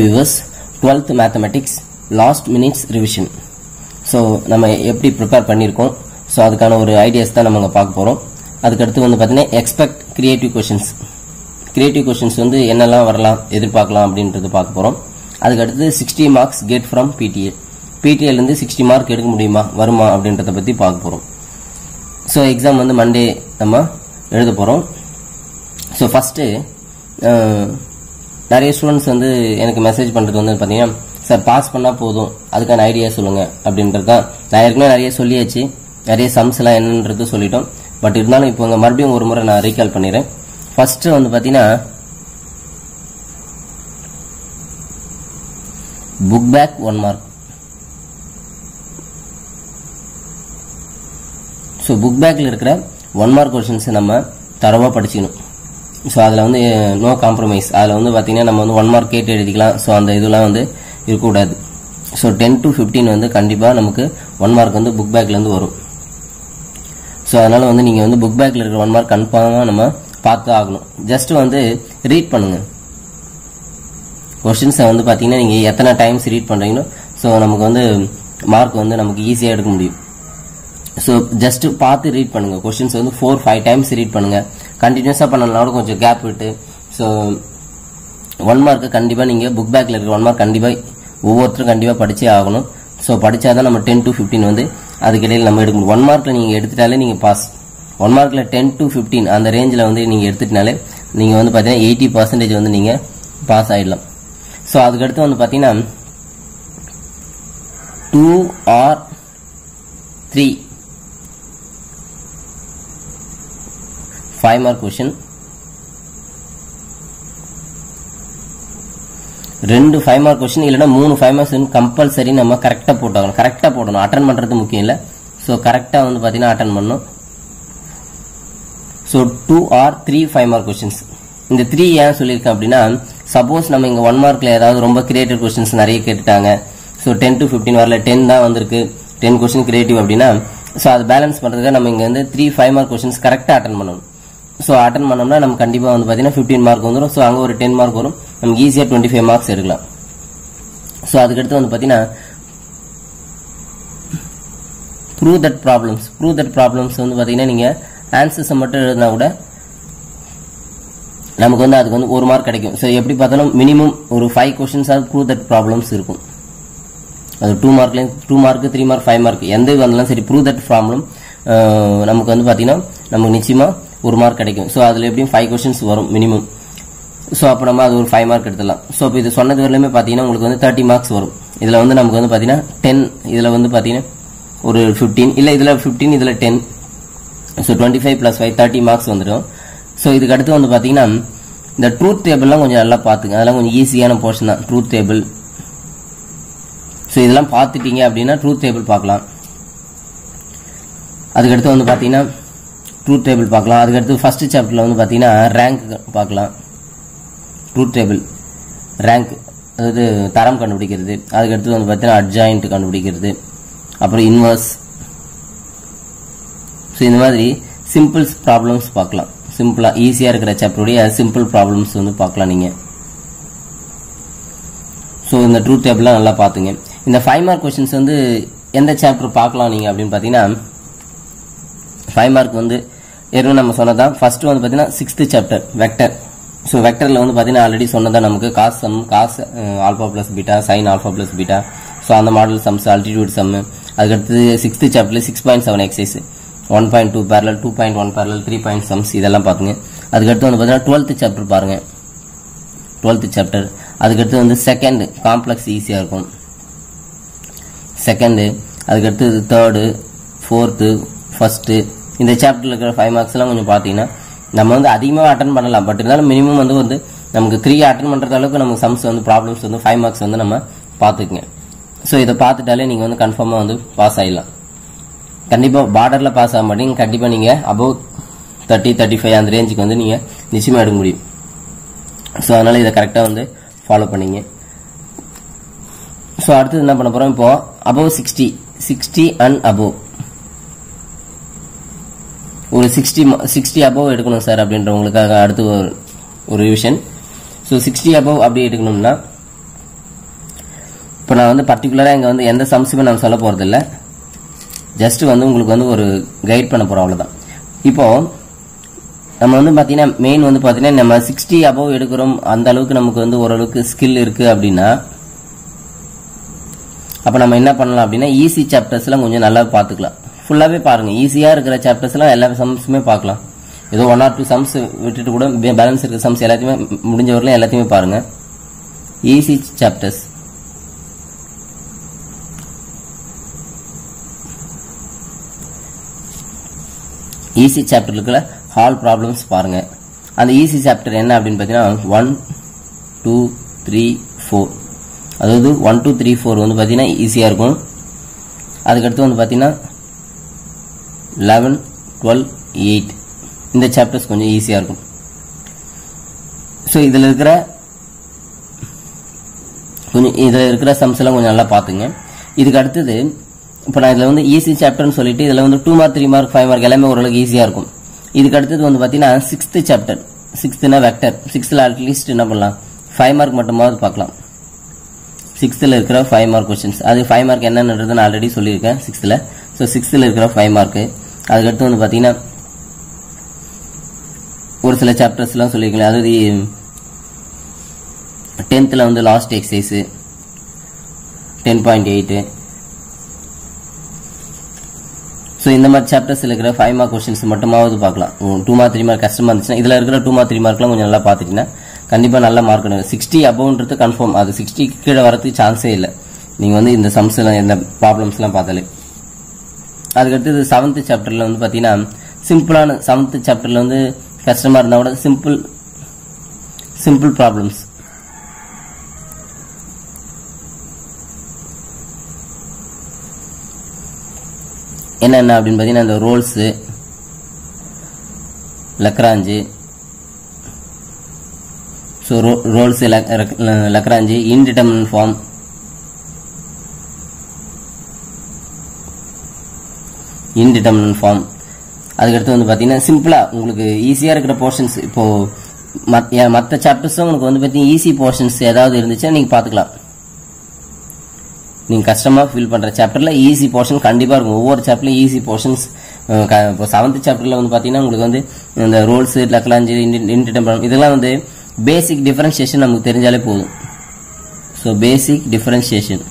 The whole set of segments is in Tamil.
Viewers twelfth mathematics last minutes revision so நம்ம எப்படி ப்ரிப்பேர் பண்ணியிருக்கோம் ஸோ அதுக்கான ஒரு ஐடியாஸ் தான் நம்ம இங்கே பார்க்க போகிறோம் அதுக்கடுத்து வந்து பார்த்தீங்கன்னா expect creative questions creative questions வந்து என்னெல்லாம் வரலாம் எதிர்பார்க்கலாம் அப்படின்றது பார்க்க போகிறோம் அதுக்கடுத்து sixty marks get from PTA பிடிஏலேருந்து சிக்ஸ்டி மார்க் எடுக்க முடியுமா வருமா அப்படின்றத பற்றி பார்க்க போகிறோம் ஸோ எக்ஸாம் வந்து மண்டே நம்ம எழுத போகிறோம் ஸோ ஃபஸ்ட்டு நிறைய ஸ்டூடெண்ட்ஸ் வந்து எனக்கு மெசேஜ் பண்ணுறது வந்து பார்த்தீங்கன்னா சார் பாஸ் பண்ணால் போதும் அதுக்கான ஐடியா சொல்லுங்கள் அப்படின்றது தான் நான் ஏற்கனவே நிறைய சொல்லியாச்சு நிறைய சம்ஸ் எல்லாம் என்னன்றது சொல்லிட்டோம் பட் இருந்தாலும் இப்போ இங்கே மறுபடியும் ஒரு முறை நான் ரீகால் பண்ணிடுறேன் ஃபஸ்ட்டு வந்து பார்த்தீங்கன்னா book back one mark so book பேக்கில் இருக்கிற ஒன் மார்க் கொஷின்ஸ் நம்ம தரவாக படிச்சுக்கணும் ஸோ அதில் வந்து நோ காம்ப்ரமைஸ் அதில் வந்து பார்த்தீங்கன்னா நம்ம வந்து ஒன் மார்க் கேட்டு எழுதிக்கலாம் ஸோ அந்த இதெல்லாம் வந்து இருக்கக்கூடாது ஸோ டென் டு ஃபிஃப்டீன் வந்து கண்டிப்பாக நமக்கு ஒன் மார்க் வந்து புக் பேக்லேருந்து வரும் ஸோ அதனால் வந்து நீங்கள் வந்து புக் பேக்கில் இருக்கிற ஒன் மார்க் கன்ஃபார்மாக நம்ம பார்த்து ஆகணும் ஜஸ்ட் வந்து ரீட் பண்ணுங்க கொஷின்ஸை வந்து பார்த்தீங்கன்னா நீங்கள் எத்தனை டைம்ஸ் ரீட் பண்ணுறீங்களோ ஸோ நமக்கு வந்து மார்க் வந்து நமக்கு ஈஸியாக எடுக்க முடியும் ஸோ ஜஸ்ட் பார்த்து ரீட் பண்ணுங்க கொஸ்டின்ஸ் வந்து ஃபோர் ஃபைவ் டைம்ஸ் ரீட் பண்ணுங்க கண்டினியூஸாக பண்ணனால கொஞ்சம் கேப் விட்டு ஸோ ஒன் மார்க்கு கண்டிப்பாக நீங்கள் புக் பேக்கில் இருக்கிற ஒன் மார்க் கண்டிப்பாக ஒவ்வொருத்தரும் கண்டிப்பாக படிச்சே ஆகணும் ஸோ படித்தாதான் நம்ம டென் டு ஃபிஃப்டீன் வந்து அதுக்கிடையில் நம்ம எடுக்க முடியும் ஒன் மார்க்கில் நீங்கள் எடுத்துட்டாலே நீங்கள் பாஸ் ஒன் மார்க்கில் டென் டு ஃபிஃப்டீன் அந்த ரேஞ்சில் வந்து நீங்கள் எடுத்துட்டாலே நீங்கள் வந்து பார்த்தீங்கன்னா எயிட்டி பர்சன்டேஜ் வந்து நீங்கள் பாஸ் ஆகிடலாம் ஸோ அதுக்கடுத்து வந்து பார்த்தீங்கன்னா two or three five mark question ரெண்டு ஃபைவ் மார்க் கொஸ்டின் இல்லைன்னா மூணு ஃபைவ் மார்க்ஸ் கம்பல்சரி நம்ம கரெக்டாக போட்டாகணும் கரெக்டாக போடணும் அட்டன் பண்ணுறது முக்கியம் இல்லை ஸோ கரெக்டாக வந்து பார்த்தீங்கன்னா அட்டன் பண்ணணும் so two or three five mark questions இந்த த்ரீ ஏன் சொல்லியிருக்கேன் அப்படின்னா சப்போஸ் நம்ம இங்கே ஒன் மார்க்கில் ஏதாவது ரொம்ப கிரியேட்டிவ் கொஸ்டின்ஸ் நிறைய கேட்டுட்டாங்க ஸோ டென் டு ஃபிஃப்டின் வரல டென் தான் வந்திருக்கு டென் கொஸ்டின் கிரியேட்டிவ் அப்படின்னா ஸோ அதை பேலன்ஸ் பண்ணுறதுக்கு நம்ம இங்கே வந்து த்ரீ ஃபைவ் மார்க் கொஸ்டின்ஸ் கரெக்டாக அட்டன் பண்ணணும் ஸோ அட்டன் பண்ணோம்னா நம்ம கண்டிப்பாக வந்து பார்த்தீங்கன்னா ஃபிஃப்டீன் மார்க் வந்துடும் ஸோ அங்கே ஒரு டென் மார்க் வரும் நமக்கு ஈஸியாக டுவெண்ட்டி ஃபைவ் மார்க்ஸ் எடுக்கலாம் ஸோ அதுக்கடுத்து வந்து பார்த்தீங்கன்னா prove that problems prove that problems வந்து பார்த்தீங்கன்னா நீங்கள் ஆன்சர்ஸை மட்டும் எழுதினா கூட நமக்கு வந்து அதுக்கு வந்து ஒரு மார்க் கிடைக்கும் ஸோ எப்படி பார்த்தாலும் மினிமம் ஒரு ஃபைவ் கொஸ்டின்ஸாவது ப்ரூவ் தட் ப்ராப்ளம்ஸ் இருக்கும் அது டூ மார்க்லேயும் two mark three mark five mark எந்த இது வந்தாலும் சரி ப்ரூவ் தட் ப்ராப்ளம் நமக்கு வந்து பார்த்தீங்கன்னா நமக்கு நிச்சயமாக ஒரு மார்க் கிடைக்கும் ஸோ அதில் எப்படியும் ஃபைவ் கொஸ்டின்ஸ் வரும் மினிமம் ஸோ அப்போ நம்ம அது ஒரு ஃபைவ் மார்க் எடுத்துடலாம் ஸோ இப்போ இது சொன்னது வரலையுமே பார்த்தீங்கன்னா உங்களுக்கு வந்து தேர்ட்டி மார்க்ஸ் வரும் இதில் வந்து நமக்கு வந்து பார்த்தீங்கன்னா டென் இதில் வந்து பார்த்தீங்கன்னா ஒரு ஃபிஃப்டீன் இல்லை இதில் ஃபிஃப்டீன் இதில் ten so twenty five plus five thirty marks வந்துடும் ஸோ இதுக்கு அடுத்து வந்து பார்த்தீங்கன்னா இந்த ட்ரூத் டேபிள்லாம் கொஞ்சம் நல்லா பார்த்துங்க அதெல்லாம் கொஞ்சம் ஈஸியான போர்ஷன் தான் ட்ரூத் டேபிள் ஸோ இதெல்லாம் பார்த்துட்டீங்க அப்படின்னா ட்ரூத் டேபிள் பார்க்கலாம் அதுக்கடுத்து வந்து பார்த்தீங்கன்னா ட்ரூத் டேபிள் பார்க்கலாம் அதுக்கடுத்து ஃபர்ஸ்ட் சாப்டரில் வந்து பார்த்தீங்கன்னா ரேங்க் பார்க்கலாம் ட்ரூத் டேபிள் ரேங்க் அதாவது தரம் கண்டுபிடிக்கிறது அதுக்கடுத்து வந்து பார்த்தீங்கன்னா அட்ஜாயிண்ட் கண்டுபிடிக்கிறது அப்புறம் இன்வர்ஸ் ஸோ இந்த மாதிரி சிம்பிள்ஸ் ப்ராப்ளம்ஸ் பார்க்கலாம் சிம்பிளாக ஈஸியாக இருக்கிற சாப்டருடைய சிம்பிள் ப்ராப்ளம்ஸ் வந்து பார்க்கலாம் நீங்கள் ஸோ இந்த ட்ரூத் டேபிள்லாம் நல்லா பார்த்துங்க இந்த ஃபைவ் மார்க் கொஸ்டின்ஸ் வந்து எந்த சாப்டர் பார்க்கலாம் நீங்கள் அப்படின்னு பார்த்தீங்கன்னா ஃபைவ் மார்க் வந்து ஏற்கனவே நம்ம சொன்னதான் ஃபர்ஸ்ட் வந்து பார்த்தீங்கன்னா சிக்ஸ்த் சாப்டர் வெக்டர் ஸோ வெக்டரில் வந்து பார்த்தீங்கன்னா ஆல்ரெடி சொன்னதா நமக்கு cos sum cos alpha plus beta sine alpha plus beta so அந்த மாடல் சம்ஸ் அல்டிடியூட் சம் அதுக்கடுத்து சிக்ஸ்த் சாப்டர்ல six point seven exercise one point two பேரல் டூ பாயிண்ட் ஒன் பேரல் த்ரீ பாயிண்ட் சம்ஸ் இதெல்லாம் பார்த்துங்க அதுக்கடுத்து வந்து பார்த்தீங்கன்னா டுவெல்த் சாப்டர் பாருங்க டுவெல்த் சாப்டர் அதுக்கடுத்து வந்து செகண்ட் காம்ப்ளெக்ஸ் ஈஸியாக இருக்கும் செகண்டு அதுக்கடுத்து தேர்டு ஃபோர்த்து ஃபஸ்ட்டு இந்த சாப்டரில் இருக்கிற ஃபைவ் மார்க்ஸ்லாம் கொஞ்சம் பார்த்தீங்கன்னா நம்ம வந்து அதிகமாக அட்டன் பண்ணலாம் பட் இருந்தாலும் மினிமம் வந்து வந்து நமக்கு த்ரீ அட்டன் பண்ணுற அளவுக்கு நமக்கு சம்ஸ் வந்து ப்ராப்ளம்ஸ் வந்து ஃபைவ் மார்க்ஸ் வந்து நம்ம பார்த்துக்குங்க ஸோ இதை பார்த்துட்டாலே நீங்கள் வந்து கன்ஃபார்மாக வந்து பாஸ் ஆகிடலாம் கண்டிப்பாக பார்டரில் பாஸ் ஆக மாட்டீங்க கண்டிப்பாக நீங்கள் அபவ் தேர்ட்டி தேர்ட்டி ஃபைவ் அந்த ரேஞ்சுக்கு வந்து நீங்கள் நிச்சயமாக எடுக்க முடியும் ஸோ அதனால் இதை கரெக்டாக வந்து ஃபாலோ பண்ணிங்க ஸோ அடுத்தது என்ன பண்ண போகிறோம் இப்போ above sixty sixty and above ஒரு சிக்ஸ்டி சிக்ஸ்டி அபவ் எடுக்கணும் சார் அப்படின்றவங்களுக்காக அடுத்து ஒரு ஒரு ரிவிஷன் ஸோ சிக்ஸ்டி அபவ் அப்படி எடுக்கணும்னா இப்போ நான் வந்து பர்டிகுலராக இங்கே வந்து எந்த சம்ஸுமே நான் சொல்ல போகிறதில்ல ஜஸ்ட் வந்து உங்களுக்கு வந்து ஒரு கைட் பண்ண போகிறோம் அவ்வளோதான் இப்போ நம்ம வந்து பார்த்தீங்கன்னா மெயின் வந்து பார்த்தீங்கன்னா நம்ம சிக்ஸ்டி அபவ் எடுக்கிறோம் அந்த அளவுக்கு நமக்கு வந்து ஓரளவுக்கு ஸ்கில் இருக்குது அப்படின்னா அப்போ நம்ம என்ன பண்ணலாம் அப்படின்னா ஈஸி சாப்டர்ஸ்லாம் கொஞ்சம் நல்லா பார்த்துக்கலாம் ஃபுல்லாகவே பாருங்கள் ஈஸியாக இருக்கிற சாப்டர்ஸ்லாம் எல்லா சம்ஸுமே பார்க்கலாம் ஏதோ ஒன் ஆர் டூ சம்ஸ் விட்டுட்டு கூட பேலன்ஸ் இருக்கிற சம்ஸ் எல்லாத்தையுமே முடிஞ்ச வரலாம் எல்லாத்தையுமே பாருங்கள் ஈஸி சாப்டர்ஸ் ஈஸி சாப்டர் இருக்கிற ஹால் ப்ராப்ளம்ஸ் பாருங்க அந்த ஈஸி சாப்டர் என்ன அப்படின்னு பார்த்தீங்கன்னா ஒன் டூ த்ரீ ஃபோர் அதாவது ஒன் டூ த்ரீ ஃபோர் வந்து பார்த்தீங்கன்னா ஈஸியாக இருக்கும் அதுக்கடுத்து வந்து பார்த்தீங்கன்னா லெவன் டுவெல் எயிட் இந்த சாப்டர்ஸ் கொஞ்சம் ஈஸியாக இருக்கும் ஸோ இதில் இருக்கிற கொஞ்சம் இதில் இருக்கிற சம்ஸ் எல்லாம் கொஞ்சம் நல்லா பார்த்துங்க இதுக்கு அடுத்தது இப்போ நான் இதில் வந்து ஈஸி சாப்டர்னு சொல்லிட்டு இதில் வந்து two mark three mark five mark எல்லாமே ஓரளவுக்கு ஈஸியாக இருக்கும் இதுக்கு அடுத்தது வந்து பார்த்தீங்கன்னா சிக்ஸ்த்து சாப்டர் சிக்ஸ்த்துனா வெக்டர் சிக்ஸ்த்தில் அட்லீஸ்ட் என்ன பண்ணலாம் ஃபைவ் மார்க் மட்டுமாவது பார்க்கலாம் சிக்ஸ்த்தில் இருக்கிற ஃபைவ் மார்க் கொஸ்டின்ஸ் அது ஃபைவ் மார்க் என்னன்றது நான் ஆல்ரெடி சொல்லியிருக்கேன் சிக்ஸ்த்தில் ஸோ சிக்ஸ்த்தில் இருக்கிற ஃபைவ் மார்க்கு அதுக்கடுத்து வந்து பார்த்தீங்கன்னா ஒரு சில சாப்டர்ஸ்லாம் சொல்லியிருக்கேன் அதாவது டென்த்தில் வந்து last exercise ten point eight so இந்த மாதிரி சாப்டர்ஸ் இருக்கிற ஃபைவ் மார்க் கொஸ்டின்ஸ் மட்டுமாவது பார்க்கலாம் டூ மார்க் த்ரீ மார்க் கஷ்டமாக இருந்துச்சுன்னா இதில் இருக்கிற டூ மார்க் த்ரீ மார்க்லாம் கொஞ்சம் நல்லா பார்த்துட்டீங்கன்னா கண்டிப்பாக நல்ல மார்க் எடுங்க சிக்ஸ்டி அபவுன்றது கன்ஃபார்ம் அது சிக்ஸ்டி கீழே வரதுக்கு சான்ஸே இல்லை நீங்கள் வந்து இந்த சம்ஸ் இந்த ப்ராப்ளம்ஸ்லாம் பார்த்தாலே அதுக்கடுத்து செவன்த் சாப்டரில் வந்து பார்த்தீங்கன்னா சிம்பிளான செவன்த் சாப்டரில் வந்து கஷ்டமாக இருந்தால் கூட சிம்பிள் சிம்பிள் ப்ராப்ளம்ஸ் என்னென்ன அப்படின்னு பார்த்தீங்கன்னா இந்த Rolle's Lagrange so Rolle's Lagrange indeterminate form indeterminate form அதுக்கடுத்து வந்து பார்த்தீங்கன்னா சிம்பிளாக உங்களுக்கு ஈஸியாக இருக்கிற போர்ஷன்ஸ் இப்போது மற்ற சாப்டர்ஸும் உங்களுக்கு வந்து பார்த்தீங்கன்னா ஈஸி போர்ஷன்ஸ் ஏதாவது இருந்துச்சுன்னா நீங்கள் பார்த்துக்கலாம் நீங்கள் கஷ்டமாக ஃபீல் பண்ணுற சாப்டரில் ஈஸி போர்ஷன் கண்டிப்பாக இருக்கும் ஒவ்வொரு சாப்டர்லையும் ஈஸி போர்ஷன்ஸ் இப்போ செவன்த் சாப்டரில் வந்து பார்த்தீங்கன்னா உங்களுக்கு வந்து இந்த ரோல்ஸு லக்லாஞ்சு இன்டிடம் இதெல்லாம் வந்து பேசிக் டிஃபரன்ஷியேஷன் நமக்கு தெரிஞ்சாலே போதும் so basic differentiation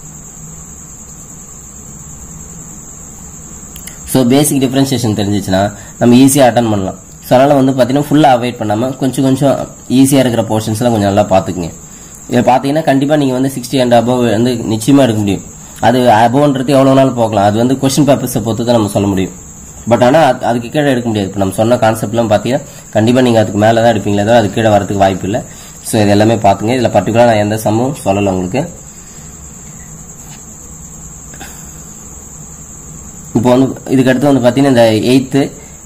so basic differentiation தெரிஞ்சிச்சுன்னா நம்ம ஈஸியாக அட்டன் பண்ணலாம் ஸோ அதனால் வந்து பார்த்தீங்கன்னா ஃபுல்லாக அவாய்ட் பண்ணாமல் கொஞ்சம் கொஞ்சம் ஈஸியாக இருக்கிற போர்ஷன்ஸ்லாம் கொஞ்சம் நல்லா பார்த்துக்குங்க இதை பார்த்தீங்கன்னா கண்டிப்பாக நீங்கள் வந்து சிக்ஸ்டி அண்ட் அபவ் வந்து நிச்சயமாக எடுக்க முடியும் அது அபவ்ன்றது எவ்வளோ நாள் போகலாம் அது வந்து கொஸ்டின் பேப்பர்ஸை பொறுத்து தான் நம்ம சொல்ல முடியும் பட் ஆனால் அதுக்கு கீழே எடுக்க முடியாது இப்போ நம்ம சொன்ன கான்செப்ட்லாம் பார்த்தீங்கன்னா கண்டிப்பாக நீங்கள் அதுக்கு மேலே தான் எடுப்பீங்களே தவிர அது கீழே வரதுக்கு வாய்ப்பு இல்லை ஸோ இது எல்லாமே பார்த்துங்க இதில் பர்டிகுலராக நான் எந்த சம்மும் சொல்லலை உங்களுக்கு இப்போ வந்து இதுக்கு அடுத்து வந்து பார்த்தீங்கன்னா இந்த எயித்து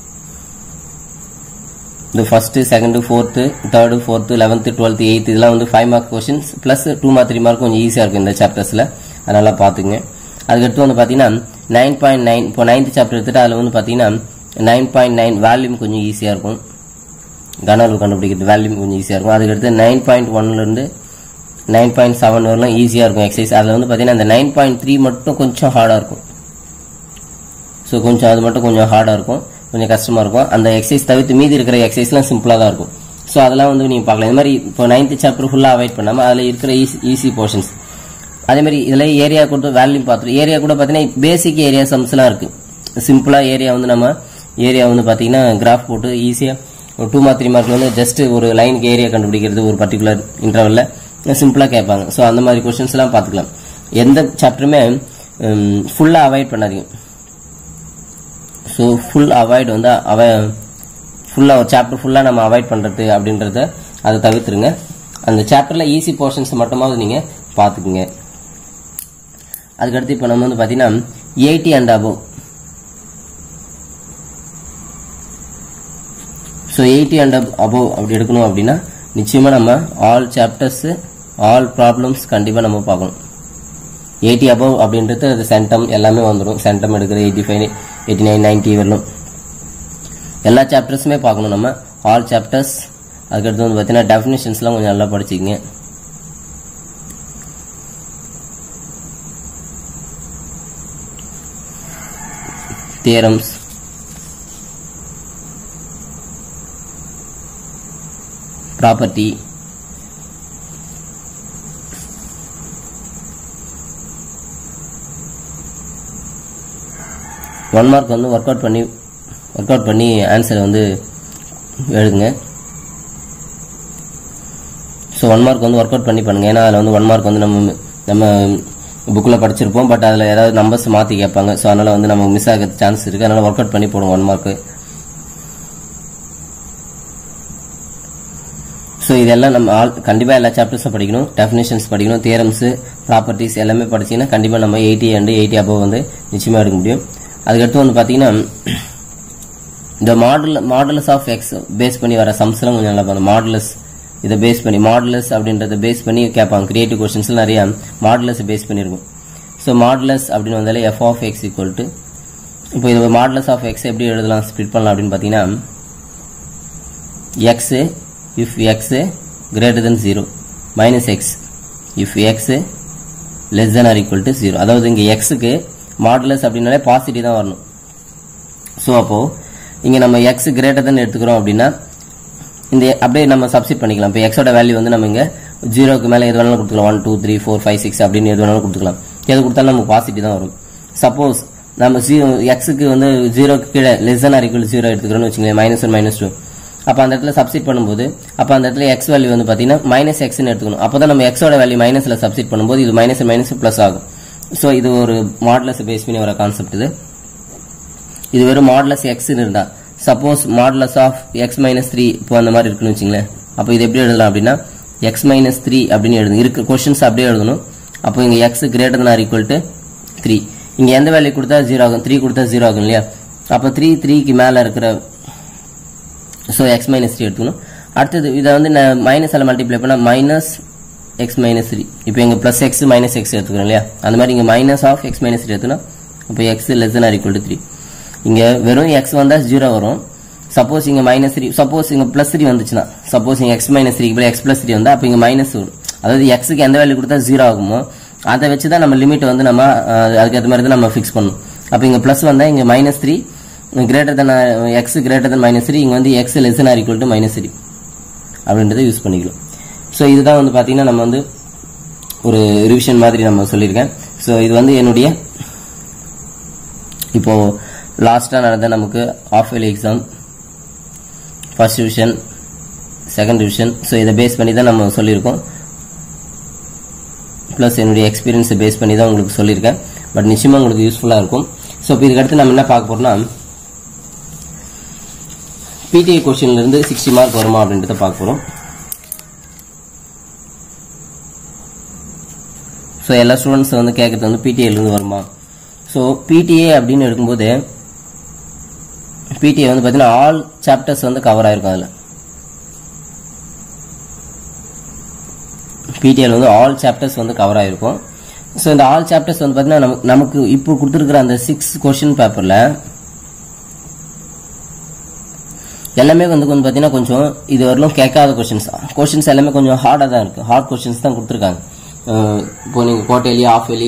இந்த first second fourth third fourth eleventh twelfth eighth இதெல்லாம் வந்து five mark questions plus two mark three mark கொஞ்சம் ஈஸியாக இருக்கும் இந்த சாப்டர்ஸில் அதனால பார்த்துங்க அதுக்கடுத்து வந்து பார்த்தீங்கன்னா நைன் பாயிண்ட் நைன் இப்போ நைன்த் சாப்டர் எடுத்துட்டு அதில் வந்து பார்த்தீங்கன்னா நைன் பாயிண்ட் நைன் வேல்யூம் கொஞ்சம் ஈஸியாக இருக்கும் கன அளவு கண்டுபிடிக்கிறது வேல்யூம் கொஞ்சம் ஈஸியாக இருக்கும் அதுக்கடுத்து நைன் பாயிண்ட் ஒன்லேருந்து நைன் பாயிண்ட் செவன் வரலாம் ஈஸியாக இருக்கும் எக்ஸசைஸ் அதில் வந்து பார்த்தீங்கன்னா அந்த நைன் பாயிண்ட் த்ரீ மட்டும் கொஞ்சம் ஹார்டாக இருக்கும் ஸோ கொஞ்சம் அது மட்டும் கொஞ்சம் ஹார்டாக இருக்கும் கொஞ்சம் கஷ்டமாக இருக்கும் அந்த எக்ஸசைஸ் தவிர்த்து மீதி இருக்கிற எக்ஸசைஸ்லாம் சிம்பிளாக தான் இருக்கும் ஸோ அதெல்லாம் வந்து நீங்கள் பார்க்கலாம் இந்த மாதிரி இப்போ நைன்த் சாப்டர் ஃபுல்லாக அவாய்ட் பண்ணாமல் அதில் இருக்கிற ஈஸி ஈஸி போர்ஷன்ஸ் அதே மாதிரி இதில் ஏரியா கூட வேல்யூ பார்த்துரும் ஏரியா கூட பார்த்தீங்கன்னா பேசிக் ஏரியா சம்ஸ்லாம் இருக்குது சிம்பிளாக ஏரியா வந்து நம்ம ஏரியா வந்து பார்த்தீங்கன்னா கிராஃப் போட்டு ஈஸியாக டூ மார்க் த்ரீ மார்க்ல வந்து ஜஸ்ட் ஒரு லைனுக்கு ஏரியா கண்டுபிடிக்கிறது ஒரு பர்டிகுலர் இன்டர்வலில் சிம்பிளாக கேட்பாங்க ஸோ அந்த மாதிரி கொஷின்ஸ்லாம் பார்த்துக்கலாம் எந்த சாப்டருமே ஃபுல்லாக அவாய்ட் பண்ணாதீங்க ஸோ ஃபுல் அவாய்ட் வந்து அவ ஃபுல்லாக ஒரு சாப்டர் ஃபுல்லாக நம்ம அவாய்ட் பண்ணுறது அப்படின்றத அதை தவிர்த்துருங்க அந்த சாப்டரில் ஈஸி போர்ஷன்ஸ் மட்டுமாவது நீங்கள் பார்த்துக்குங்க அதுக்கடுத்து இப்போ நம்ம வந்து பார்த்தீங்கன்னா eighty and above so eighty and above அப்படி எடுக்கணும் அப்படின்னா நிச்சயமாக நம்ம ஆல் சாப்டர்ஸ் ஆல் ப்ராப்ளம்ஸ் கண்டிப்பாக நம்ம பார்க்கணும் எயிட்டி அபவ் அப்படின்றது அது சென்டம் எல்லாமே வந்துடும் சென்டம் எடுக்கிற eighty five eighty nine ninety வரலும் எல்லா சாப்டர்ஸுமே பார்க்கணும் நம்ம ஆல் சாப்டர்ஸ் அதுக்கடுத்து வந்து பார்த்தீங்கன்னா டெஃபினேஷன்ஸ்லாம் கொஞ்சம் நல்லா படிச்சுக்கங்க தியரம்ஸ் ப்ராப்பர்ட்டி ஒன் மார்க் வந்து ஒர்க் அவுட் பண்ணி ஒர்க் அவுட் பண்ணி ஆன்சரை வந்து எழுதுங்க ஸோ ஒன் மார்க் வந்து ஒர்க் அவுட் பண்ணி பண்ணுங்க ஏன்னா அதில் வந்து ஒன் மார்க் வந்து நம்ம நம்ம புக்கில் படிச்சிருப்போம் பட் அதில் ஏதாவது நம்பர்ஸ் மாற்றி கேட்பாங்க ஸோ அதனால் வந்து நம்ம மிஸ் ஆக சான்ஸ் இருக்குது அதனால் ஒர்க் அவுட் பண்ணி போடுவோம் ஒன் மார்க்கு ஸோ இதெல்லாம் நம்ம ஆல் கண்டிப்பாக எல்லா சாப்டர்ஸும் படிக்கணும் டெஃபினேஷன்ஸ் படிக்கணும் தியரம்ஸு ப்ராப்பர்ட்டிஸ் எல்லாமே படிச்சீங்கன்னா கண்டிப்பாக நம்ம எயிட்டி அண்ட் எயிட்டி அபவ் வந்து நிச்சயமாக எடுக்க முடியும் அதுக்கடுத்து வந்து பார்த்தீங்கன்னா இந்த model modulus of x base பண்ணி வர சம்ஸ்லாம் கொஞ்சம் நல்லா பண்ணும் மாடலஸ் இதை பேஸ் பண்ணி மாடலஸ் அப்படின்றத பேஸ் பண்ணி கேட்பாங்க கிரியேட்டிவ் கொஸ்டின்ஸ்ல நிறைய மாடலஸ் பேஸ் பண்ணியிருக்கும் ஸோ மாடலஸ் அப்படின்னு வந்தாலே f of x equal to இப்போ இது மாடலஸ் ஆஃப் எக்ஸ் எப்படி எழுதலாம் ஸ்ப்ளிட் பண்ணலாம் அப்படின்னு பார்த்தீங்கன்னா x if x greater then zero minus x if x less then or equal to zero அதாவது இங்கே எக்ஸுக்கு மாடுலஸ் அப்படின்னாலே பாசிட்டிவ் தான் வரணும் ஸோ அப்போ இங்க நம்ம எக்ஸ் கிரேட்டர் தான் எடுத்துக்கிறோம் அப்படின்னா இந்த அப்படியே நம்ம சப்ஸ்டிட் பண்ணிக்கலாம் இப்போ எக்ஸோட வேல்யூ வந்து நம்ம இங்க ஜீரோக்கு மேல எது வேணாலும் கொடுத்துக்கலாம் one two three four five six அப்படின்னு எது வேணாலும் கொடுத்துக்கலாம் எது கொடுத்தாலும் நமக்கு பாசிட்டிவ் தான் வரும் சப்போஸ் நம்ம ஜீரோ எக்ஸுக்கு வந்து ஜீரோக்கு கீழே less than or equal zero எடுத்துக்கிறோம்னு வச்சுங்களேன் மைனஸ் ஒன் மைனஸ் டூ அப்போ அந்த இடத்துல சப்ஸ்டிட் பண்ணும்போது அப்போ அந்த இடத்துல எக்ஸ் வேல்யூ வந்து பார்த்தீங்கன்னா மைனஸ் எக்ஸ்னு எடுத்துக்கணும் அப்போ தான் நம்ம எக்ஸோட வேல்யூ மைனஸில் சப்ஸ்டிட் பண்ணும்போது இது மைனஸ் மைனஸ் ப்ளஸ் ஆகும் ஸோ இது ஒரு மாடலஸ் பேஸ் பண்ணி வர கான்செப்ட் இது இது வெறும் மாடலஸ் எக்ஸ்னு இருந்தா suppose modulus of x minus three இப்போ அந்த மாதிரி இருக்குன்னு வச்சுங்களேன் அப்போ இது எப்படி எழுதலாம் அப்படின்னா எக்ஸ் மைனஸ் த்ரீ அப்படின்னு எழுதணும் இருக்கு கொஸ்டின்ஸ் அப்படியே எழுதணும் அப்போ இங்க x greater than or equal to three இங்க எந்த வேல்யூ கொடுத்தா ஜீரோ ஆகும் த்ரீ கொடுத்தா ஜீரோ ஆகும் இல்லையா அப்போ த்ரீ த்ரீக்கு மேல இருக்கிற ஸோ எக்ஸ் மைனஸ் த்ரீ எடுத்துக்கணும் அடுத்தது இதை வந்து மைனஸால் மல்டிப்ளை பண்ணால் மைனஸ் எக்ஸ் மைனஸ் த்ரீ இப்போ இங்கே ப்ளஸ் எக்ஸ் மைனஸ் எக்ஸ் எடுத்துக்கிறோம் இல்லையா அந்த மாதிரி இங்கே minus of x minus three எடுத்துனா இப்போ x less than or equal to three இங்கே வெறும் எக்ஸ் வந்தால் ஜீரோ வரும் சப்போஸ் இங்கே மைனஸ் த்ரீ சப்போஸ் இங்கே ப்ளஸ் த்ரீ வந்துச்சுன்னா சப்போஸ் இங்கே எக்ஸ் மைனஸ் த்ரீ இப்போ எக்ஸ் ப்ளஸ் த்ரீ வந்தால் அப்போ இங்கே மைனஸ் வரும் அதாவது எக்ஸுக்கு எந்த வேல்யூ கொடுத்தா ஜீரோ ஆகுமோ அதை வச்சு தான் நம்ம லிமிட் வந்து நம்ம அஹ், அதுக்கேற்ற மாதிரி தான் நம்ம ஃபிக்ஸ் பண்ணணும் அப்போ இங்கே ப்ளஸ் வந்தால் இங்கே minus three greater than x greater than minus three இங்கே வந்து x less or equal to minus three அப்படின்றத யூஸ் பண்ணிக்கலாம் ஸோ இதுதான் வந்து பார்த்தீங்கன்னா நம்ம வந்து ஒரு ரிவிஷன் மாதிரி நம்ம சொல்லியிருக்கேன் ஸோ இது வந்து என்னுடைய இப்போ லாஸ்டா நடந்த நமக்கு half yearly exam first division second division so இதை பேஸ் பண்ணி தான் நம்ம சொல்லியிருக்கோம் ப்ளஸ் என்னுடைய எக்ஸ்பீரியன்ஸை பேஸ் பண்ணி தான் உங்களுக்கு சொல்லியிருக்கேன் பட் நிச்சயமா உங்களுக்கு யூஸ்ஃபுல்லாக இருக்கும் ஸோ இப்போ இதுக்கடுத்து நம்ம என்ன பார்க்க போறோம்னா பிடிஏ கொஸ்டின்ல இருந்து சிக்ஸ்டி மார்க் வருமா அப்படின்றத பார்க்க போறோம் ஸோ எல்லா ஸ்டூடெண்ட்ஸ் வந்து கேட்கறது வந்து பிடிஏல இருந்து வருமா ஸோ பிடிஏ அப்படின்னு எடுக்கும்போது பிடிஏ வந்து பார்த்தீங்கன்னா ஆல் சாப்டர்ஸ் வந்து கவர் ஆயிருக்கும் அதில் பிடிஎல் வந்து ஆல் சாப்டர்ஸ் வந்து கவர் ஆயிருக்கும் ஸோ இந்த ஆல் சாப்டர்ஸ் வந்து பார்த்தீங்கன்னா நமக்கு நமக்கு இப்போ கொடுத்துருக்கிற அந்த சிக்ஸ் கொஸ்டின் பேப்பரில் எல்லாமே வந்து கொஞ்சம் பார்த்தீங்கன்னா கொஞ்சம் இது வரலும் கேட்காத கொஸ்டின்ஸ் கொஸ்டின்ஸ் எல்லாமே கொஞ்சம் ஹார்டாக தான் இருக்கு ஹார்ட் கொஸ்டின்ஸ் தான் கொடுத்துருக்காங்க அஹ் இப்போ நீங்கள் கோட்டைலி ஆஃப் எலி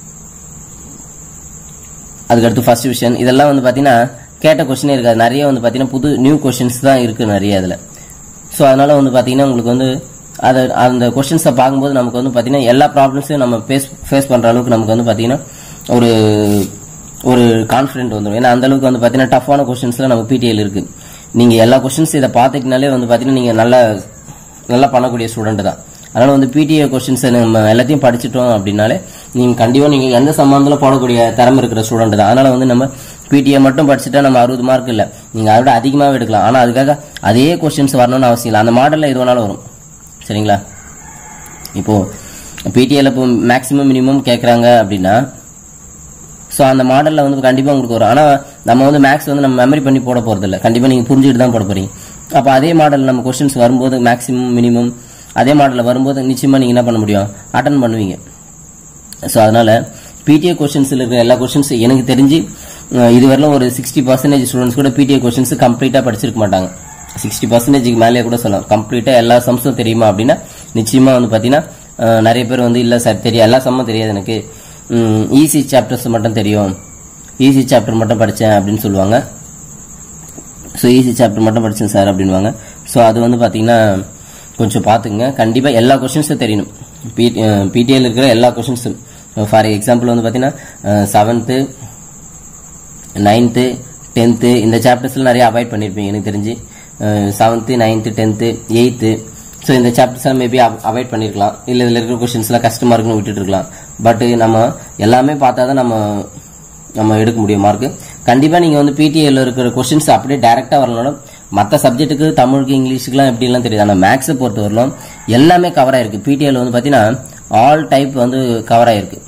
அதுக்கடுத்து ஃபர்ஸ்ட் டிவிஷன் இதெல்லாம் வந்து பார்த்தீங்கன்னா கேட்ட கொஸ்டினே இருக்காது நிறைய வந்து பார்த்தீங்கன்னா புது நியூ கொஸ்டின்ஸ் தான் இருக்கு நிறைய அதில் ஸோ அதனால வந்து பார்த்தீங்கன்னா உங்களுக்கு வந்து அதை அந்த கொஸ்டின்ஸை பார்க்கும்போது நமக்கு வந்து பார்த்தீங்கன்னா எல்லா ப்ராப்ளம்ஸையும் நம்ம ஃபேஸ் ஃபேஸ் பண்ணுற அளவுக்கு நமக்கு வந்து பார்த்தீங்கன்னா ஒரு ஒரு கான்ஃபிடென்ட் வந்துடும் ஏன்னா அந்த அளவுக்கு வந்து பார்த்தீங்கன்னா டஃப்பான கொஸ்டின்ஸ்லாம் நம்ம பிடிஎல் இருக்கு நீங்க எல்லா கொஸ்டின்ஸ் இதை பார்த்துக்கினாலே வந்து பார்த்தீங்கன்னா நீங்க நல்லா நல்லா பண்ணக்கூடிய ஸ்டூடெண்ட் தான் அதனால வந்து பிடிஏ கொஸ்டின்ஸ் நம்ம எல்லாத்தையும் படிச்சிட்டோம் அப்படின்னாலே நீங்க கண்டிப்பா நீங்க எந்த சம்பந்தத்துல போடக்கூடிய திறமை இருக்கிற ஸ்டூடெண்ட் தான் அதனால வந்து நம்ம பிடிஏ மட்டும் படிச்சுட்டா நம்ம அறுபது மார்க் இல்ல நீங்க அதை விட அதிகமாவே எடுக்கலாம் ஆனா அதுக்காக அதே கொஸ்டின்ஸ் வரணும்னு அவசியம் இல்லை அந்த மாடல்ல எது வேணாலும் வரும் சரிங்களா இப்போ பிடிஏல இப்போ மேக்ஸிமம் மினிமம் கேட்குறாங்க அப்படின்னா ஸோ அந்த மாடலில் வந்து கண்டிப்பாக உங்களுக்கு வரும் ஆனால் நம்ம வந்து மேக்ஸ் வந்து நம்ம மெமரி பண்ணி போட போகிறதில்ல கண்டிப்பாக நீங்கள் புரிஞ்சுட்டு தான் போட போறீங்க அப்போ அதே மாடல் நம்ம கொஸ்டின்ஸ் வரும்போது மேக்ஸிமம் மினிமம் அதே மாடலில் வரும்போது நிச்சயமாக நீங்கள் என்ன பண்ண முடியும் அட்டன் பண்ணுவீங்க ஸோ அதனால பிடிஏ கொஸ்டின்ஸில் இருக்கிற எல்லா கொஸ்டின்ஸ் எனக்கு தெரிஞ்சு அஹ், இதுவரையிலும் ஒரு சிக்ஸ்டி பர்சன்டேஜ் ஸ்டூடெண்ட்ஸ் கூட பிடிஏ கொஸ்டின்ஸ் கம்ப்ளீட்டாக படிச்சிருக்க மாட்டாங்க சிக்ஸ்டி பர்சன்டேஜ்க்கு மேலே கூட சொல்லலாம் கம்ப்ளீட்டாக எல்லா சம்ஸும் தெரியுமா அப்படின்னா நிச்சயமாக வந்து பார்த்தீங்கன்னா அஹ், நிறைய பேர் வந்து இல்லை சார் தெரியும் எல்லா சம்மும் தெரியாது எனக்கு ஈஸி சாப்டர்ஸ் மட்டும் தெரியும் ஈஸி சாப்டர் மட்டும் படித்தேன் அப்படின்னு சொல்லுவாங்க ஸோ ஈஸி சாப்டர் மட்டும் படித்தேன் சார் அப்படின்வாங்க ஸோ அது வந்து பார்த்தீங்கன்னா கொஞ்சம் பார்த்துங்க கண்டிப்பாக எல்லா கொஷின்ஸும் தெரியணும் பி பிடிஎல் இருக்கிற எல்லா கொஷின்ஸும் ஃபார் எக்ஸாம்பிள் வந்து பார்த்தீங்கன்னா செவன்த்து நைன்த்து டென்த்து இந்த சாப்டர்ஸ்லாம் நிறைய அவாய்ட் பண்ணியிருப்பீங்க எனக்கு தெரிஞ்சு seventh ninth tenth eighth so இந்த சாப்டர்ஸ்லாம் மேபி அவாய்ட் பண்ணியிருக்கலாம் இல்லை இதில் இருக்கிற கொஷின்ஸ்லாம் கஷ்டமாக இருக்குன்னு விட்டுட்டு இருக்கலாம் பட் நம்ம எல்லாமே பார்த்தா தான் நம்ம நம்ம எடுக்க முடியும் மார்க்கு கண்டிப்பாக நீங்கள் வந்து பிடிஏல இருக்கிற கொஷின்ஸ் அப்படியே டேரெக்டாக வரலனாலும் மற்ற சப்ஜெக்ட்டுக்கு தமிழுக்கு இங்கிலீஷுக்குலாம் எப்படிலாம் தெரியுது ஆனால் மேக்ஸை பொறுத்த வரலும் எல்லாமே கவர் ஆயிருக்கு பிடிஏல வந்து பார்த்தீங்கன்னா ஆல் டைப் வந்து கவர் ஆயிருக்கு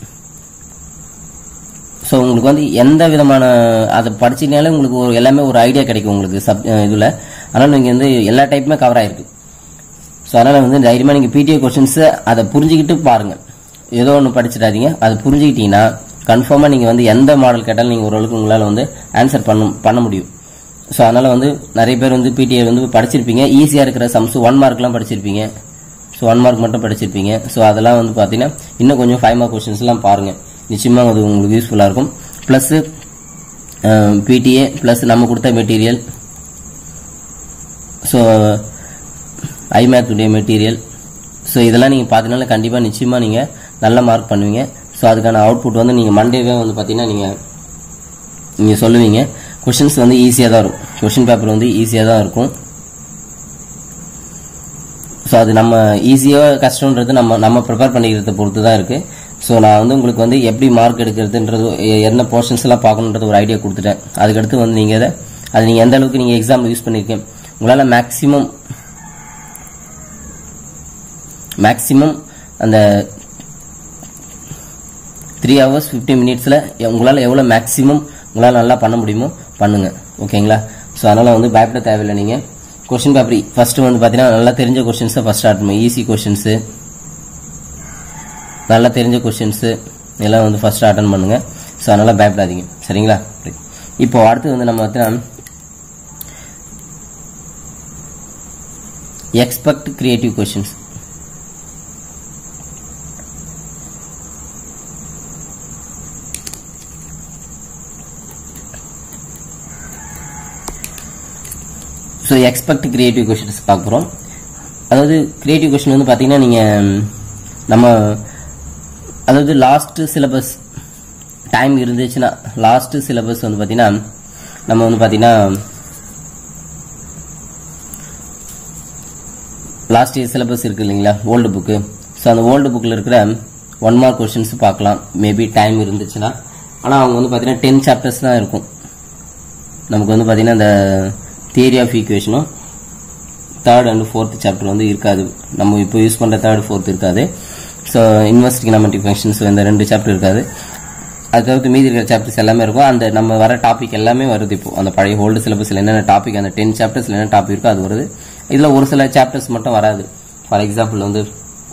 ஸோ உங்களுக்கு வந்து எந்த விதமான அதை படிச்சிங்கனாலே உங்களுக்கு ஒரு எல்லாமே ஒரு ஐடியா கிடைக்கும் உங்களுக்கு சப் இதில் அதனால் நீங்கள் வந்து எல்லா டைப்புமே கவர் ஆயிருக்கு ஸோ அதனால் வந்து தைரியமாக நீங்கள் பிடிஏ கொஷின்ஸை அதை புரிஞ்சுக்கிட்டு பாருங்கள் ஏதோ ஒன்று படிச்சிடாதீங்க அதை புரிஞ்சுக்கிட்டீங்கன்னா கன்ஃபார்மாக நீங்கள் வந்து எந்த மாடல் கேட்டாலும் நீங்கள் ஓரளவுக்கு உங்களால் வந்து ஆன்சர் பண்ண பண்ண முடியும் ஸோ அதனால் வந்து நிறைய பேர் வந்து பிடிஏ வந்து படிச்சிருப்பீங்க ஈஸியாக இருக்கிற சம்ஸ் ஒன் மார்க்லாம் படிச்சிருப்பீங்க ஸோ ஒன் மார்க் மட்டும் படிச்சிருப்பீங்க ஸோ அதெல்லாம் வந்து பார்த்தீங்கன்னா இன்னும் கொஞ்சம் ஃபைவ் மார்க் கொஷின்ஸ்லாம் பாருங்கள் நிச்சயமாக அது உங்களுக்கு யூஸ்ஃபுல்லாக இருக்கும் ப்ளஸ்ஸு பிடிஏ ப்ளஸ் நம்ம கொடுத்த மெட்டீரியல் ஸோ ஐமேத்துடைய மெட்டீரியல் ஸோ இதெல்லாம் நீங்கள் பார்த்தீங்கன்னா கண்டிப்பாக நிச்சயமாக நீங்கள் நல்ல மார்க் பண்ணுவீங்க ஸோ அதுக்கான அவுட்புட் வந்து நீங்கள் மண்டேவே வந்து பார்த்தீங்கன்னா நீங்கள் நீங்கள் சொல்லுவீங்க கொஷின்ஸ் வந்து ஈஸியாக தான் இருக்கும் கொஷின் பேப்பர் வந்து ஈஸியாக தான் இருக்கும் ஸோ அது நம்ம ஈஸியாக கஷ்டன்றது நம்ம நம்ம ப்ரிப்பேர் பண்ணிக்கிறத பொறுத்து தான் இருக்குது ஸோ நான் வந்து உங்களுக்கு வந்து எப்படி மார்க் எடுக்கிறதுன்றது எ- என்ன போர்ஷன்ஸ் எல்லாம் பார்க்கணுன்றது ஒரு ஐடியா கொடுத்துட்டேன் அதுக்கடுத்து வந்து நீங்கள் அதை அது நீங்கள் எந்த அளவுக்கு நீங்கள் எக்ஸாம் யூஸ் பண்ணியிருக்கீங்க உங்களால் மேக்ஸிமம் மேக்ஸிமம் அந்த த்ரீ ஹவர்ஸ் ஃபிஃப்டி மினிட்ஸில் உங்களால் எவ்வளோ மேக்ஸிமம் உங்களால் நல்லா பண்ண முடியுமோ பண்ணுங்க ஓகேங்களா ஸோ அதனால் வந்து பயப்பட தேவையில்லை நீங்கள் கொஷின் பேப்பர் ஃபர்ஸ்ட் வந்து பார்த்தீங்கன்னா நல்லா தெரிஞ்ச கொஷின்ஸை ஃபர்ஸ்ட் ஸ்டார்ட் பண்ணுங்க ஈஸி கொஷின்ஸு நல்லா தெரிஞ்ச கொஷின்ஸு எல்லாம் வந்து ஃபர்ஸ்ட் அட்டன் பண்ணுங்க ஸோ அதனால் பயப்படாதீங்க சரிங்களா Right. இப்போ அடுத்து வந்து நம்ம பார்த்தீங்கன்னா expect creative questions so expect creative questions பார்க்க போகிறோம் அதாவது கிரியேட்டிவ் கொஷின் வந்து பார்த்தீங்கன்னா நீங்கள் நம்ம அதாவது லாஸ்ட் சிலபஸ் டைம் இருந்துச்சுன்னா லாஸ்ட் சிலபஸ் வந்து பார்த்தீங்கன்னா நம்ம வந்து பார்த்தீங்கன்னா லாஸ்ட் இயர் சிலபஸ் இருக்கு இல்லைங்களா ஓல்டு புக்கு ஸோ அந்த ஓல்டு புக்கில் இருக்கிற ஒன் மார்க் கொஷின்ஸ் பார்க்கலாம் மேபி டைம் இருந்துச்சுன்னா ஆனால் அவங்க வந்து பார்த்தீங்கன்னா டென் சாப்டர்ஸ் தான் இருக்கும் நமக்கு வந்து பார்த்தீங்கன்னா இந்த தியரி ஆஃப் ஈக்குவேஷனும் தேர்ட் அண்ட் ஃபோர்த் சாப்டர் வந்து இருக்காது நம்ம இப்போ யூஸ் பண்ணுற தேர்ட் ஃபோர்த் இருக்காது ஸோ இன்வெஸ்டிகமெண்டிக் ஃபங்க்ஷன்ஸ் இந்த ரெண்டு சாப்டர் இருக்காது அது தவிர்த்து மீதி இருக்கிற சாப்டர்ஸ் எல்லாமே இருக்கும் அந்த நம்ம வர டாபிக் எல்லாமே வருது இப்போ அந்த பழைய ஓல்டு சிலபஸில் என்னென்ன டாபிக் அந்த டென் சாப்டர்ஸ்ல என்ன டாபிக் இருக்கோ அது வருது இதில் ஒரு சில சாப்டர்ஸ் மட்டும் வராது ஃபார் எக்ஸாம்பிள் வந்து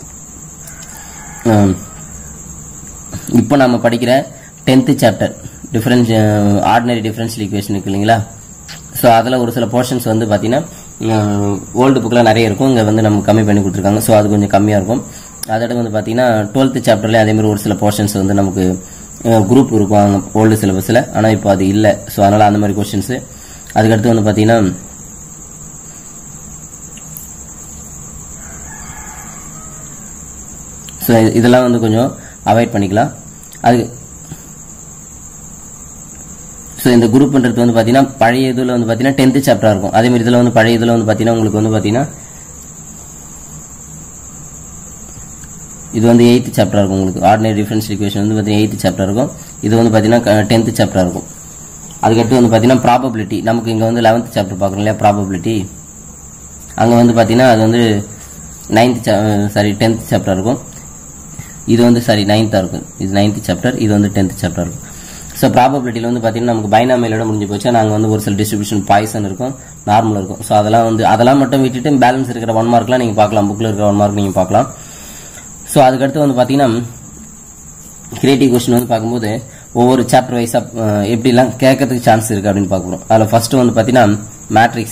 ஹம், இப்போ நம்ம படிக்கிற tenth chapter difference ordinary differential equation இருக்கு இல்லைங்களா ஸோ அதில் ஒரு சில போர்ஷன்ஸ் வந்து பார்த்தீங்கன்னா ஓல்டு புக்கில் நிறைய இருக்கும் இங்கே வந்து நம்ம கம்மி பண்ணி கொடுத்துருக்காங்க ஸோ அது கொஞ்சம் கம்மியாக இருக்கும் அதோட வந்து பார்த்தீங்கன்னா டுவெல்த்து சாப்டர்லேயே அதே மாதிரி ஒரு சில போர்ஷன்ஸ் வந்து நமக்கு குரூப் இருக்கும் அங்கே ஓல்டு சிலபஸில் ஆனால் இப்போ அது இல்லை ஸோ அதனால் அந்த மாதிரி கொஷின்ஸு அதுக்கடுத்து வந்து பார்த்தீங்கன்னா ஸோ இதெல்லாம் வந்து கொஞ்சம் அவாய்ட் பண்ணிக்கலாம் அது ஸோ இந்த குரூப்ன்றது வந்து பார்த்தீங்கன்னா பழைய இதில் வந்து பார்த்தீங்கன்னா டென்த்து சாப்டராக இருக்கும் அதே மாதிரி இதில் வந்து பழைய இதில் வந்து பார்த்தீங்கன்னா உங்களுக்கு வந்து பார்த்தீங்கன்னா இது வந்து எயித்து சாப்டர் இருக்கும் உங்களுக்கு ஆர்டினரி டிஃபரன்ஸ் ஈக்குவேஷன் வந்து பார்த்தீங்கன்னா எயித்து சாப்டர் இருக்கும் இது வந்து பார்த்தீங்கன்னா டென்த்து சாப்டர் இருக்கும் அதுக்கடுத்து வந்து பார்த்தீங்கன்னா ப்ராபபிலிட்டி நமக்கு இங்கே வந்து லெவன்த் சாப்டர் பார்க்குறோம் இல்லையா ப்ராபபிலிட்டி அங்கே வந்து பார்த்தீங்கன்னா அது வந்து நைன்த் சாரி டென்த் சாப்டர் இருக்கும் இது வந்து சாரி நைன்த்தாக இருக்கும் இது நைன்த் சாப்டர் இது வந்து டென்த் சாப்டர் இருக்கும் ஸோ ப்ராபபிலிட்டியில் வந்து பார்த்தீங்கன்னா நமக்கு பைனாமியலோட முடிஞ்சு போச்சு நாங்கள் வந்து ஒரு சில டிஸ்ட்ரிபியூஷன் பாய்சன் இருக்கும் நார்மல் இருக்கும் ஸோ அதெல்லாம் வந்து அதெல்லாம் மட்டும் விட்டுட்டு பேலன்ஸ் இருக்கிற ஒன் மார்க்லாம் நீங்கள் பார்க்கலாம் புக்கில் இருக்கிற ஒன் மார்க் நீங்கள் பார்க்கலாம் ஸோ அதுக்கடுத்து வந்து பார்த்தீங்கன்னா கிரியேட்டிவ் கொஸ்டின் வந்து பார்க்கும்போது ஒவ்வொரு சாப்டர் வைஸாக எப்படிலாம் கேட்கறதுக்கு சான்ஸ் இருக்குது அப்படின்னு பார்க்குறோம் அதில் ஃபர்ஸ்ட் வந்து பார்த்தீங்கன்னா மேட்ரிக்ஸ்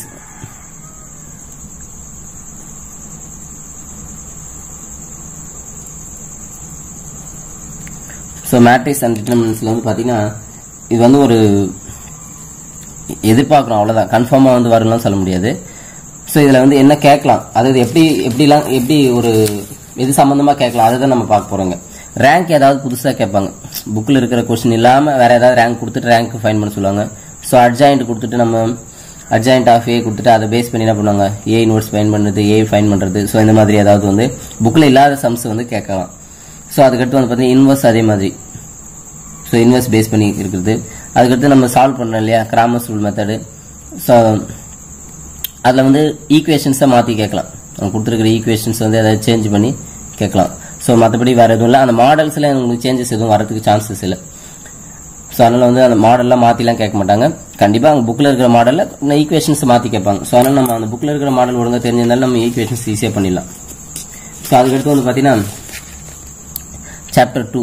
ஸோ மேட்ரிக்ஸ் அண்ட் டிட்டர்மினன்ஸில் வந்து பார்த்தீங்கன்னா இது வந்து ஒரு எதிர்பார்க்குறோம் அவ்வளோதான் கன்ஃபார்மாக வந்து வரலாம் சொல்ல முடியாது ஸோ இதில் வந்து என்ன கேட்கலாம் அதாவது எப்படி எப்படிலாம் எப்படி ஒரு எது சம்மந்தமாக கேட்கலாம் அதை தான் நம்ம பார்க்க போகிறோங்க ரேங்க் ஏதாவது புதுசாக கேட்பாங்க புக்கில் இருக்கிற கொஸ்டின் இல்லாமல் வேற ஏதாவது ரேங்க் கொடுத்துட்டு ரேங்க் ஃபைன் பண்ண சொல்லுவாங்க ஸோ அட்ஜாயிண்ட் கொடுத்துட்டு நம்ம அட்ஜாயிண்ட் ஆஃப் ஏ கொடுத்துட்டு அதை பேஸ் பண்ணி என்ன பண்ணுவாங்க ஏ நோட்ஸ் ஃபைன் பண்ணுறது ஏ ஃபைன் பண்ணுறது ஸோ இந்த மாதிரி ஏதாவது வந்து புக்கில் இல்லாத சம்ஸ் வந்து கேட்கலாம் ஸோ அதுக்கடுத்து வந்து பார்த்தீங்கன்னா இன்வெர்ஸ் அதே மாதிரி ஸோ இன்வெஸ்ட் பேஸ் பண்ணி இருக்குது அதுக்கடுத்து நம்ம சால்வ் பண்ணுறோம் இல்லையா கிராமஸ் ரூல் மெத்தடு ஸோ அதில் வந்து ஈக்குவேஷன்ஸை மாற்றி கேட்கலாம் அவங்க கொடுத்துருக்கிற ஈக்குவேஷன்ஸ் வந்து ஏதாவது சேஞ்ச் பண்ணி கேட்கலாம் ஸோ மற்றபடி வேறு எதுவும் இல்லை அந்த மாடல்ஸில் உங்களுக்கு சேஞ்சஸ் எதுவும் வரதுக்கு சான்சஸ் இல்லை ஸோ அதனால் வந்து அந்த மாடல்லாம் மாற்றிலாம் கேட்க மாட்டாங்க கண்டிப்பாக அவங்க புக்கில் இருக்கிற மாடலில் ஈக்குவேஷன்ஸ் மாற்றி கேட்பாங்க ஸோ அதனால் நம்ம அந்த புக்கில் இருக்கிற மாடல் ஒழுங்காக தெரிஞ்சிருந்தாலும் நம்ம ஈக்குவேஷன்ஸ் ஈஸியாக பண்ணிடலாம் ஸோ அதுக்கடுத்து வந்து பார்த்தீங்கன்னா சாப்டர் டூ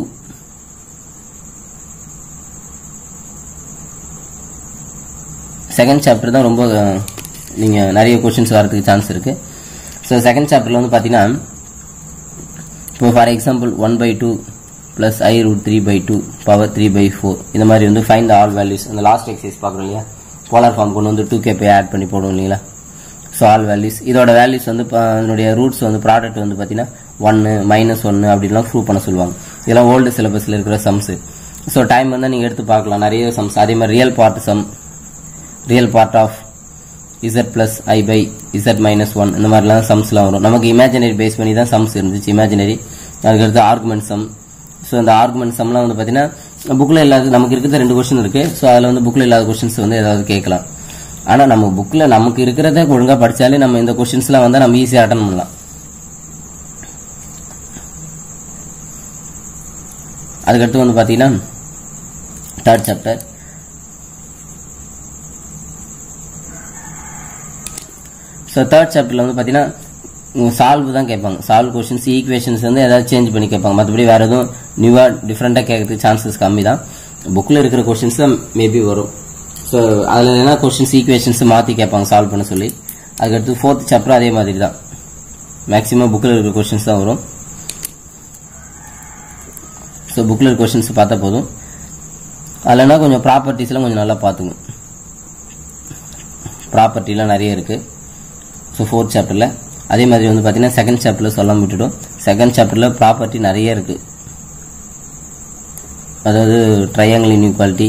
செகண்ட் சாப்டர் தான் ரொம்ப நீங்கள் நிறைய கொஷின்ஸ் வரதுக்கு சான்ஸ் இருக்குது ஸோ செகண்ட் சாப்டரில் வந்து பார்த்தீங்கன்னா இப்போ for example one by two plus i root three by two power three by four இந்த மாதிரி வந்து ஃபைன் த ஆல் வேல்யூஸ் அந்த லாஸ்ட் எக்ஸசைஸ் பார்க்குறோம் இல்லையா போலார் ஃபார்ம் கொண்டு வந்து டூ கே பை ஆட் பண்ணி போடுவோம் இல்லைங்களா ஸோ ஆல் வேல்யூஸ் இதோட வேல்யூஸ் வந்து இப்போ அதனுடைய ரூட்ஸ் வந்து ப்ராடக்ட் வந்து பார்த்தீங்கன்னா ஒன்று மைனஸ் ஒன்று அப்படிலாம் ப்ரூவ் பண்ண சொல்லுவாங்க இதெல்லாம் ஓல்டு சிலபஸில் இருக்கிற சம்ஸு ஸோ டைம் வந்து நீங்கள் எடுத்து பார்க்கலாம் நிறைய சம்ஸ் அதே மாதிரி real part sum real part of z plus i by z minus one இந்த மாதிரிலாம் சம்ஸ்லாம் வரும் நமக்கு இமேஜினரி பேஸ் பண்ணி தான் சம்ஸ் இருந்துச்சு இமேஜினரி அதுக்கடுத்து ஆர்குமெண்ட் சம் ஸோ இந்த ஆர்குமெண்ட் சம்லாம் வந்து பார்த்தீங்கன்னா புக்கில் இல்லாத நமக்கு இருக்கிறது ரெண்டு கொஸ்டின் இருக்கு ஸோ அதில் வந்து புக்கில் இல்லாத கொஸ்டின்ஸ் வந்து ஏதாவது கேட்கலாம் ஆனால் நம்ம புக்கில் நமக்கு இருக்கிறத ஒழுங்காக படித்தாலே நம்ம இந்த கொஸ்டின்ஸ்லாம் வந்தால் நம்ம ஈஸியாக அட்டன் பண்ணலாம் அதுக்கடுத்து வந்து பார்த்தீங்கன்னா தேர்ட் சாப்டர் ஸோ தேர்ட் சாப்டரில் வந்து பார்த்தீங்கன்னா சால்வ் தான் கேட்பாங்க சால்வ் கொஷின்ஸ் ஈக்குவேஷன்ஸ் வந்து ஏதாவது சேஞ்ச் பண்ணி கேட்பாங்க மற்றபடி வேறு எதுவும் நியூவாக டிஃப்ரெண்ட்டாக கேட்கறதுக்கு சான்சஸ் கம்மி தான் புக்கில் இருக்கிற கொஷின்ஸ் தான் மேபி வரும் ஸோ அதில் என்ன கொஷின்ஸ் ஈக்குவேஷன்ஸ் மாற்றி கேட்பாங்க சால்வ் பண்ண சொல்லி அதுக்கடுத்து ஃபோர்த் சாப்டர் அதே மாதிரி தான் மேக்ஸிமம் புக்கில் இருக்கிற கொஷின்ஸ் தான் வரும் ஸோ புக்கில் இருக்க கொஷின்ஸ் பார்த்தா போதும் அதில்னா கொஞ்சம் ப்ராப்பர்ட்டிஸ்லாம் கொஞ்சம் நல்லா பார்த்துங்க ப்ராப்பர்ட்டிலாம் நிறைய இருக்குது ஸோ ஃபோர்த் சாப்டரில் அதே மாதிரி வந்து பார்த்தீங்கன்னா செகண்ட் சாப்டரில் சொல்லாம விட்டுடும் செகண்ட் சாப்டரில் ப்ராப்பர்ட்டி நிறைய இருக்குது அதாவது ட்ரையாங்கிள் இன்இக்வாலிட்டி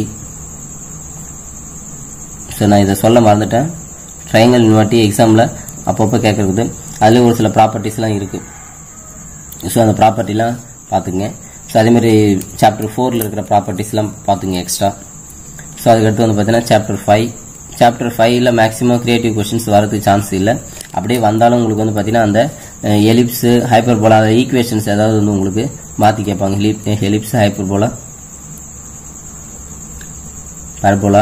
ஸோ நான் இதை சொல்ல மறந்துட்டேன் ட்ரையாங்கிள் இன்வாலிட்டி எக்ஸாமில் அப்பப்போ கேட்குறது அதுலேயும் ஒரு சில ப்ராப்பர்ட்டிஸ்லாம் இருக்குது ஸோ அந்த ப்ராப்பர்ட்டிலாம் பார்த்துங்க ஸோ அதேமாதிரி சாப்டர் ஃபோரில் இருக்கிற ப்ராப்பர்ட்டிஸ்லாம் பார்த்துங்க எக்ஸ்ட்ரா ஸோ அதுக்கடுத்து வந்து பார்த்தீங்கன்னா சாப்டர் ஃபைவ் சாப்டர் ஃபைவ்ல மேக்ஸிமம் கிரியேட்டிவ் கொஷின்ஸ் வரதுக்கு சான்ஸ் இல்லை அப்படியே வந்தாலும் உங்களுக்கு வந்து பார்த்தீங்கன்னா அந்த எலிப்ஸ் ஹைப்பர் போலா அந்த ஈக்குவேஷன்ஸ் ஏதாவது வந்து உங்களுக்கு மாற்றி கேட்பாங்க எலிப்ஸ் ஹைப்பர் போலா பரபோலா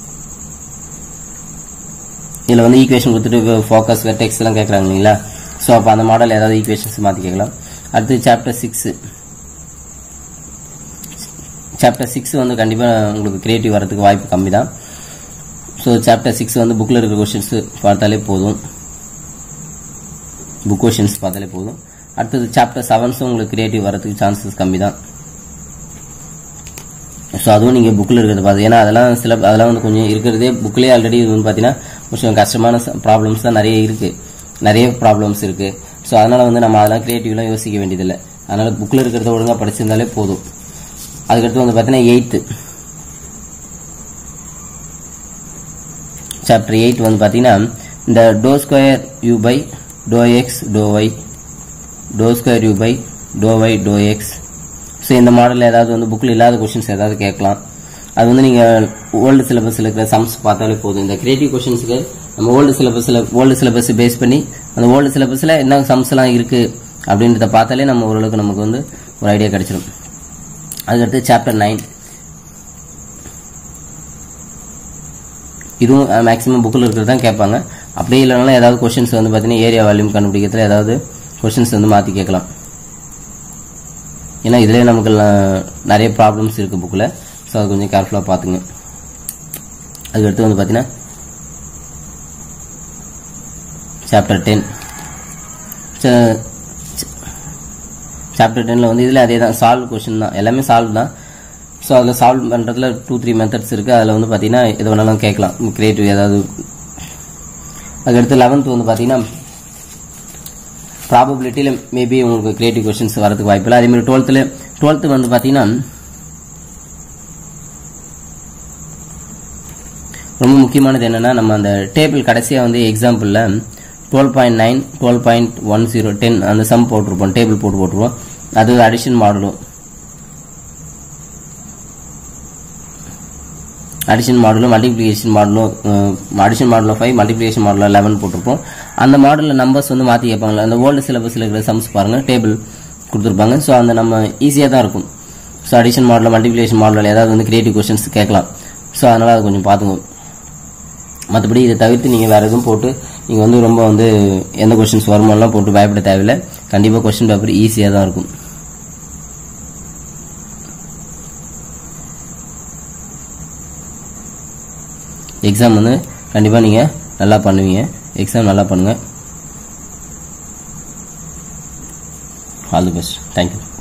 இதில் வந்து ஈக்குவேஷன் கொடுத்துட்டு ஃபோக்கஸ் வெர்டெக்ஸ் எல்லாம் கேட்குறாங்க இல்லைங்களா ஸோ அப்போ அந்த மாடல் ஏதாவது ஈக்குவேஷன்ஸ் மாற்றி கேட்கலாம் அடுத்து சாப்டர் சிக்ஸ் சாப்டர் சிக்ஸ் வந்து கண்டிப்பாக உங்களுக்கு கிரியேட்டிவ் வரதுக்கு வாய்ப்பு கம்மி தான் ஸோ சாப்டர் சிக்ஸ் வந்து புக்கில் இருக்கிற கொஷின்ஸ் பார்த்தாலே போதும் புக் கொஷின்ஸ் பார்த்தாலே போதும் அடுத்தது சாப்டர் செவன்ஸும் உங்களுக்கு கிரியேட்டிவ் வரதுக்கு சான்சஸ் கம்மி தான் ஸோ அதுவும் நீங்கள் புக்கில் இருக்கிறத பார்த்து ஏன்னா அதெல்லாம் சில அதெல்லாம் வந்து கொஞ்சம் இருக்கிறதே புக்லேயே ஆல்ரெடி இது வந்து பார்த்தீங்கன்னா கொஞ்சம் கஷ்டமான ப்ராப்ளம்ஸ் தான் நிறைய இருக்குது நிறைய ப்ராப்ளம்ஸ் இருக்குது ஸோ அதனால் வந்து நம்ம அதெல்லாம் கிரியேட்டிவ்லாம் யோசிக்க வேண்டியதில்லை அதனால் புக்கில் இருக்கிறத ஒழுங்காக படிச்சிருந்தாலே போதும் அதுக்கடுத்து வந்து பார்த்தீங்கன்னா எயித்து சாப்டர் எயிட் வந்து பார்த்தீங்கன்னா இந்த டோ ஸ்கொயர் யூ பை டோ எக்ஸ் டோ ஒய் டோ ஸ்கொயர் யூ பை டோ ஒய் டோ எக்ஸ் ஸோ இந்த மாடலில் ஏதாவது வந்து புக்கில் இல்லாத கொஷின்ஸ் ஏதாவது கேட்கலாம் அது வந்து நீங்கள் ஓல்டு சிலபஸில் இருக்கிற சம்ஸ் பார்த்தாலே போதும் இந்த கிரியேட்டிவ் கொஷின்ஸுக்கு நம்ம ஓல்டு சிலபஸில் ஓல்டு சிலபஸ் பேஸ் பண்ணி அந்த ஓல்டு சிலபஸில் என்ன சம்ஸ்லாம் இருக்குது அப்படின்றத பார்த்தாலே நம்ம ஓரளவுக்கு நமக்கு வந்து ஒரு ஐடியா கிடைச்சிடும் அதுக்கடுத்து சாப்டர் நைன் இதுவும் மேக்ஸிமம் புக்கில் இருக்கிறது தான் கேட்பாங்க அப்படியே இல்லைனாலும் ஏதாவது கொஷின்ஸ் வந்து பார்த்தீங்கன்னா ஏரியா வால்யூம் கண்டுபிடிக்கிறதுல ஏதாவது கொஷின்ஸ் வந்து மாற்றி கேட்கலாம் ஏன்னா இதுலேயே நமக்கு நிறைய ப்ராப்ளம்ஸ் இருக்குது புக்கில் ஸோ அது கொஞ்சம் கேர்ஃபுல்லாக பார்த்துங்க அதுக்கடுத்து வந்து பார்த்தீங்கன்னா சாப்டர் டென் சாப்டர் டென்னில் வந்து இதில் அதே தான் சால்வ் கொஷின் தான் எல்லாமே சால்வ் தான் ஸோ அதில் சால்வ் பண்ணுறதுல டூ த்ரீ மெத்தட்ஸ் இருக்குது அதில் வந்து பார்த்தீங்கன்னா எது வேணாலும் கேட்கலாம் கிரியேட்டிவ் ஏதாவது அதுக்கடுத்து லெவன்த் வந்து பார்த்தீங்கன்னா ப்ராபபிலிட்டியில் மேபி உங்களுக்கு கிரியேட்டிவ் கொஸ்டின்ஸ் வரதுக்கு வாய்ப்பு இல்லை அதேமாதிரி டுவெல்த்தில் டுவெல்த்து வந்து பார்த்தீங்கன்னா ரொம்ப முக்கியமானது என்னன்னா நம்ம அந்த டேபிள் கடைசியாக வந்து எக்ஸாம்பிளில் twelve point nine twelve point one zero ten அந்த சம் போட்டிருப்போம் டேபிள் போட்டு போட்டுருவோம் அது அடிஷன் மாடலும் அடிஷன் மாடலும் மல்டிப்ளிகேஷன் மாடலும் அடிஷன் மாடலும் ஃபைவ் மல்டிப்ளிகேஷன் மாடலும் லெவன் போட்டிருப்போம் அந்த மாடலில் நம்பர்ஸ் வந்து மாற்றி கேட்பாங்க அந்த ஓல்டு சிலபஸில் இருக்கிற சம்ஸ் பாருங்கள் டேபிள் கொடுத்துருப்பாங்க ஸோ அந்த நம்ம ஈஸியாக தான் இருக்கும் ஸோ அடிஷன் மாடலில் மல்டிப்ளிகேஷன் மாடலில் ஏதாவது வந்து கிரியேட்டிவ் கொஸ்டின்ஸ் கேட்கலாம் ஸோ அதனால் அது கொஞ்சம் பார்த்துங்க மற்றபடி இதை தவிர்த்து நீங்கள் வேறு எதுவும் போட்டு நீங்கள் வந்து ரொம்ப வந்து எந்த கொஸ்டின்ஸ் வருமானலாம் போட்டு பயப்பட தேவையில்லை கண்டிப்பாக கொஸ்டின் பேப்பர் ஈஸியாக தான் இருக்கும் எக்ஸாம் வந்து கண்டிப்பாக நீங்கள் நல்லா பண்ணுவீங்க எக்ஸாம் நல்லா பண்ணுங்கள் ஆல் தி பெஸ்ட் தேங்க்யூ